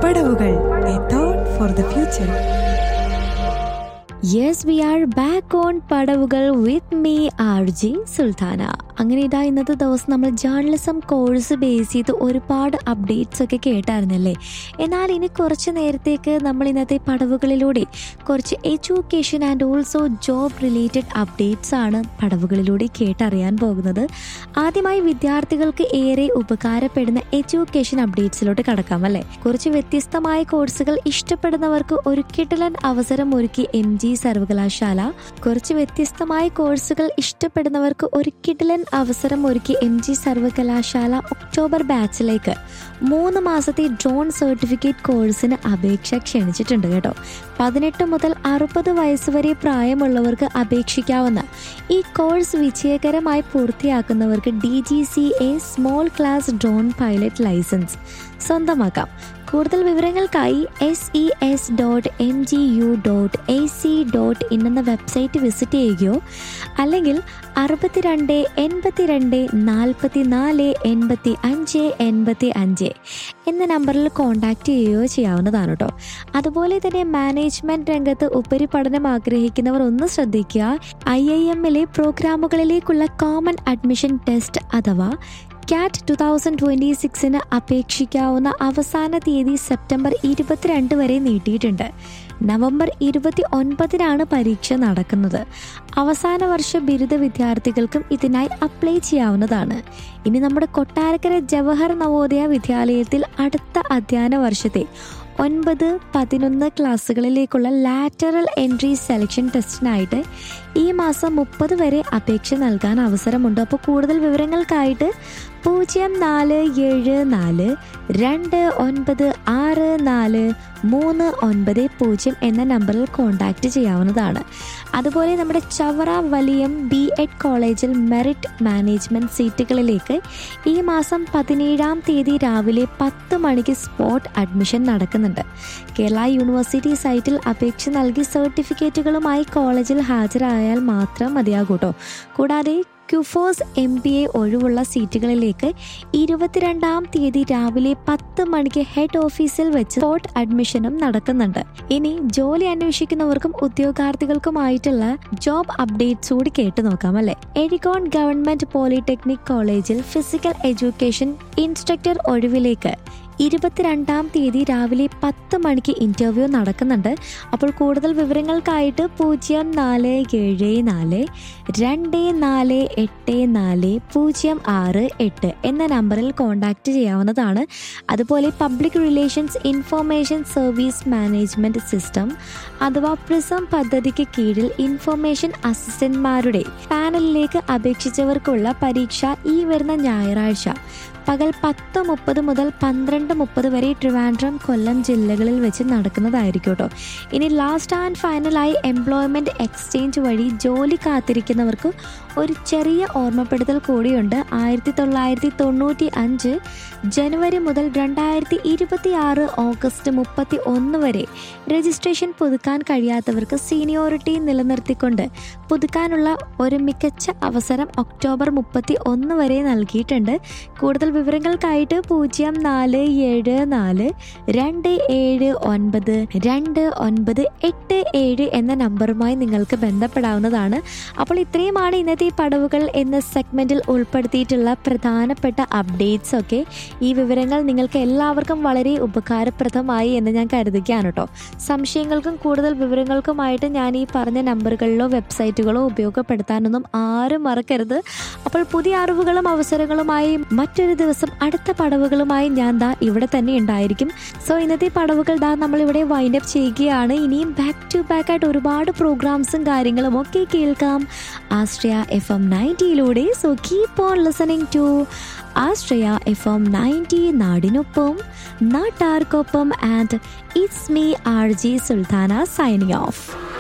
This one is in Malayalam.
പടവുകൾ a thought for the future yes we are back on പടവുകൾ with me R G Sultana അങ്ങനെ ഇതാ ഇന്നത്തെ ദിവസം നമ്മൾ ജേർണലിസം കോഴ്സ് ബേസ് ചെയ്ത് ഒരുപാട് അപ്ഡേറ്റ്സ് ഒക്കെ കേട്ടായിരുന്നല്ലേ എന്നാൽ ഇനി കുറച്ച് നേരത്തേക്ക് നമ്മൾ ഇന്നത്തെ പടവുകളിലൂടെ കുറച്ച് education and also job related updates ആണ് പടവുകളിലൂടെ കേട്ടറിയാൻ പോകുന്നത് ആദ്യമായി വിദ്യാർത്ഥികൾക്ക് ഏറെ ഉപകാരപ്പെടുന്ന എഡ്യൂക്കേഷൻ അപ്ഡേറ്റ്സിലോട്ട് കടക്കാം അല്ലേ കുറച്ച് വ്യത്യസ്തമായ കോഴ്സുകൾ ഇഷ്ടപ്പെടുന്നവർക്ക് ഒരു കിടലൻ അവസരം ഒരുക്കി എം ജി സർവകലാശാല കുറച്ച് വ്യത്യസ്തമായ കോഴ്സുകൾ ഇഷ്ടപ്പെടുന്നവർക്ക് ഒരു കിടലൻ അവസരം ഒരുക്കി എം ജി സർവകലാശാല ഒക്ടോബർ ബാച്ചിലേക്ക് മൂന്ന് മാസത്തെ ഡ്രോൺ സർട്ടിഫിക്കറ്റ് കോഴ്സിന് അപേക്ഷ ക്ഷണിച്ചിട്ടുണ്ട് കേട്ടോ പതിനെട്ട് മുതൽ അറുപത് വയസ്സ് വരെ പ്രായമുള്ളവർക്ക് അപേക്ഷിക്കാവുന്ന ഈ കോഴ്സ് വിജയകരമായി പൂർത്തിയാക്കുന്നവർക്ക് D G C A small class drone pilot licence സ്വന്തമാക്കാം കൂടുതൽ വിവരങ്ങൾക്കായി S E S dot M G U dot A C dot in എന്ന വെബ്സൈറ്റ് വിസിറ്റ് ചെയ്യുകയോ അല്ലെങ്കിൽ അറുപത്തിരണ്ട് എൺപത്തിരണ്ട് നാൽപ്പത്തി നാല് എൺപത്തി അഞ്ച് എൺപത്തി അഞ്ച് എന്ന നമ്പറിൽ കോൺടാക്റ്റ് ചെയ്യുകയോ ചെയ്യാവുന്നതാണ് കേട്ടോ അതുപോലെ തന്നെ മാനേജ്മെന്റ് രംഗത്ത് ഉപരിപഠനം ആഗ്രഹിക്കുന്നവർ ഒന്ന് ശ്രദ്ധിക്കുക ഐ ഐ എമ്മിലെ പ്രോഗ്രാമുകളിലേക്കുള്ള കോമൺ അഡ്മിഷൻ ടെസ്റ്റ് അഥവാ ക്യാറ്റ് ടു തൗസൻഡ് ട്വന്റി സിക്സിന് അപേക്ഷിക്കാവുന്ന അവസാന തീയതി സെപ്റ്റംബർ ഇരുപത്തിരണ്ട് വരെ നീട്ടിയിട്ടുണ്ട് നവംബർ ഇരുപത്തി ഒൻപതിനാണ് പരീക്ഷ നടക്കുന്നത് അവസാന വർഷ ബിരുദ വിദ്യാർത്ഥികൾക്കും ഇതിനായി അപ്ലൈ ചെയ്യാവുന്നതാണ് ഇനി നമ്മുടെ കൊട്ടാരക്കര ജവഹർ നവോദയ വിദ്യാലയത്തിൽ അടുത്ത അധ്യയന വർഷത്തെ ഒൻപത് പതിനൊന്ന് ക്ലാസ്സുകളിലേക്കുള്ള ലാറ്ററൽ എൻട്രി സെലക്ഷൻ ടെസ്റ്റിനായിട്ട് ഈ മാസം മുപ്പത് വരെ അപേക്ഷ നൽകാൻ അവസരമുണ്ട് അപ്പോൾ കൂടുതൽ വിവരങ്ങൾക്കായിട്ട് പൂജ്യം നാല് ഏഴ് നാല് രണ്ട് ഒൻപത് ആറ് നാല് മൂന്ന് ഒൻപത് പൂജ്യം എന്ന നമ്പറിൽ കോൺടാക്റ്റ് ചെയ്യാവുന്നതാണ് അതുപോലെ നമ്മുടെ ചവറ വലിയം ബി എഡ് കോളേജിൽ മെറിറ്റ് മാനേജ്മെന്റ് സീറ്റുകളിലേക്ക് ഈ മാസം പതിനേഴാം തീയതി രാവിലെ പത്ത് മണിക്ക് സ്പോട്ട് അഡ്മിഷൻ നടക്കുന്നുണ്ട് കേരള യൂണിവേഴ്സിറ്റി സൈറ്റിൽ അപേക്ഷ നൽകി സർട്ടിഫിക്കറ്റുകളുമായി കോളേജിൽ ഹാജരായാൽ മാത്രം മതിയാകൂട്ടോ കൂടാതെ ക്യുഫോസ് എം ബി എ ഒഴിവുള്ള സീറ്റുകളിലേക്ക് ഇരുപത്തിരണ്ടാം തീയതി രാവിലെ പത്ത് മണിക്ക് ഹെഡ് ഓഫീസിൽ വെച്ച് സ്പോട്ട് അഡ്മിഷനും നടക്കുന്നുണ്ട് ഇനി ജോലി അന്വേഷിക്കുന്നവർക്കും ഉദ്യോഗാർത്ഥികൾക്കുമായിട്ടുള്ള ജോബ് അപ്ഡേറ്റ്സ് കൂടി കേട്ടു നോക്കാം അല്ലെ എഡിക്കോൺ government polytechnic college physical education instructor ഒഴിവിലേക്ക് ഇരുപത്തിരണ്ടാം തീയതി രാവിലെ പത്ത് മണിക്ക് ഇന്റർവ്യൂ നടക്കുന്നുണ്ട് അപ്പോൾ കൂടുതൽ വിവരങ്ങൾക്കായിട്ട് പൂജ്യം നാല് ഏഴ് നാല് രണ്ട് നാല് എട്ട് നാല് പൂജ്യം ആറ് എട്ട് എന്ന നമ്പറിൽ കോൺടാക്റ്റ് ചെയ്യാവുന്നതാണ് അതുപോലെ public relations information service management system അഥവാ പ്രിസം പദ്ധതിക്ക് കീഴിൽ ഇൻഫോർമേഷൻ അസിസ്റ്റന്റ്മാരുടെ പാനലിലേക്ക് അപേക്ഷിച്ചവർക്കുള്ള പരീക്ഷ ഈ വരുന്ന ഞായറാഴ്ച പകൽ പത്ത് മുപ്പത് മുതൽ പന്ത്രണ്ട് മുപ്പത് വരെ ട്രിവാൻഡ്രം കൊല്ലം ജില്ലകളിൽ വെച്ച് നടക്കുന്നതായിരിക്കും കേട്ടോ ഇനി ലാസ്റ്റ് ആൻഡ് ഫൈനലായി എംപ്ലോയ്മെന്റ് എക്സ്ചേഞ്ച് വഴി ജോലി കാത്തിരിക്കുന്നവർക്ക് ഒരു ചെറിയ ഓർമ്മപ്പെടുത്തൽ കൂടിയുണ്ട് ആയിരത്തി തൊള്ളായിരത്തി തൊണ്ണൂറ്റി അഞ്ച് ജനുവരി മുതൽ രണ്ടായിരത്തി ഇരുപത്തി ആറ് ഓഗസ്റ്റ് മുപ്പത്തി ഒന്ന് വരെ രജിസ്ട്രേഷൻ പുതുക്കാൻ കഴിയാത്തവർക്ക് സീനിയോറിറ്റി നിലനിർത്തിക്കൊണ്ട് പുതുക്കാനുള്ള ഒരു മികച്ച അവസരം ഒക്ടോബർ മുപ്പത്തി ഒന്ന് വരെ നൽകിയിട്ടുണ്ട് കൂടുതൽ വിവരങ്ങൾക്കായിട്ട് പൂജ്യം നാല് ഏഴ് നാല് രണ്ട് ഏഴ് ഒൻപത് രണ്ട് ഒൻപത് എട്ട് ഏഴ് എന്ന നമ്പറുമായി നിങ്ങൾക്ക് ബന്ധപ്പെടാവുന്നതാണ് അപ്പോൾ ഇത്രയുമാണ് ഇന്നത്തെ ഈ പടവുകൾ എന്ന സെഗ്മെന്റിൽ ഉൾപ്പെടുത്തിയിട്ടുള്ള പ്രധാനപ്പെട്ട അപ്ഡേറ്റ്സ് ഒക്കെ ഈ വിവരങ്ങൾ നിങ്ങൾക്ക് എല്ലാവർക്കും വളരെ ഉപകാരപ്രദമായി എന്ന് ഞാൻ കരുതുകയാണ് കേട്ടോ സംശയങ്ങൾക്കും കൂടുതൽ വിവരങ്ങൾക്കുമായിട്ട് ഞാൻ ഈ പറഞ്ഞ നമ്പറുകളിലോ വെബ്സൈറ്റുകളോ ഉപയോഗപ്പെടുത്താനൊന്നും ആരും മറക്കരുത് അപ്പോൾ പുതിയ അറിവുകളും അവസരങ്ങളുമായി മറ്റൊരു ദിവസം അടുത്ത പടവുകളുമായി ഞാൻ ദാ ഇവിടെ തന്നെ ഉണ്ടായിരിക്കും സോ ഇന്നത്തെ പടവുകൾ ദാ നമ്മൾ ഇവിടെ വൈൻഡ് അപ്പ് ചെയ്യുകയാണ് ഇനിയും ബാക്ക് ടു ബാക്ക് ആയിട്ട് ഒരുപാട് പ്രോഗ്രാംസും കാര്യങ്ങളും ഒക്കെ കേൾക്കാം ആശ്രയ എഫ് എം നയൻറ്റിയിലൂടെ so keep on listening to Ashraya F M ninety നാടിനൊപ്പം നാട്ടാർക്കൊപ്പം and it's me R G Sultana signing of